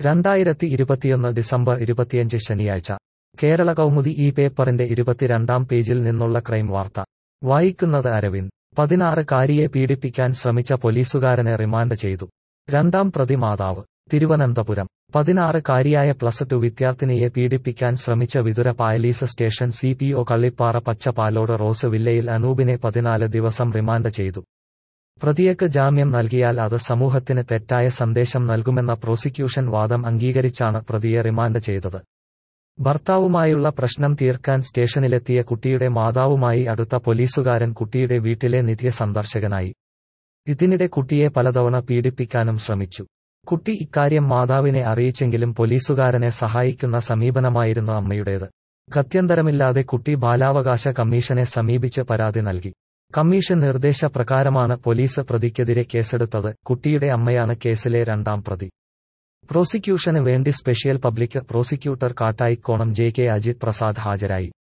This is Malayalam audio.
രണ്ടായിരത്തി ഇരുപത്തിയൊന്ന് ഡിസംബർ ഇരുപത്തിയഞ്ച് ശനിയാഴ്ച കേരള കൗമുദി ഈ പേപ്പറിന്റെ ഇരുപത്തിരണ്ടാം പേജിൽ നിന്നുള്ള ക്രൈം വാർത്ത വായിക്കുന്നത് അരവിന്ദ് പതിനാറ് കാരിയെ പീഡിപ്പിക്കാൻ ശ്രമിച്ച പോലീസുകാരനെ റിമാൻഡ് ചെയ്തു രണ്ടാം പ്രതി മാതാവ് തിരുവനന്തപുരം പതിനാറ് കാരിയായ പ്ലസ് ടു വിദ്യാർത്ഥിനിയെ പീഡിപ്പിക്കാൻ ശ്രമിച്ച Vithura police station C P O Kallipara Pachapalode rose വില്ലയിൽ അനൂപിനെ പതിനാല് ദിവസം റിമാൻഡ് ചെയ്തു പ്രതിയക്ക് ജാമ്യം നൽകിയാൽ അത് സമൂഹത്തിന് തെറ്റായ സന്ദേശം നൽകുമെന്ന പ്രോസിക്യൂഷൻ വാദം അംഗീകരിച്ചാണ് പ്രതിയെ റിമാൻഡ് ചെയ്തത് ഭർത്താവുമായുള്ള പ്രശ്നം തീർക്കാൻ സ്റ്റേഷനിലെത്തിയ കുട്ടിയുടെ മാതാവുമായി അടുത്ത പോലീസുകാരൻ കുട്ടിയുടെ വീട്ടിലെ നിത്യ സന്ദർശകനായി ഇതിനിടെ കുട്ടിയെ പലതവണ പീഡിപ്പിക്കാനും ശ്രമിച്ചു കുട്ടി ഇക്കാര്യം മാതാവിനെ അറിയിച്ചെങ്കിലും പോലീസുകാരനെ സഹായിക്കുന്ന സമീപനമായിരുന്നു അമ്മയുടേത് ഗത്യന്തരമില്ലാതെ കുട്ടി ബാലാവകാശ കമ്മീഷനെ സമീപിച്ച് പരാതി നൽകി കമ്മീഷൻ നിർദ്ദേശപ്രകാരമാണ് പോലീസ് പ്രതിക്കെതിരെ കേസെടുത്തത് കുട്ടിയുടെ അമ്മയാണ് കേസിലെ രണ്ടാം പ്രതി പ്രോസിക്യൂഷന് വേണ്ടി special public prosecutor Kattayikonam J K Ajith Prasad ഹാജരായി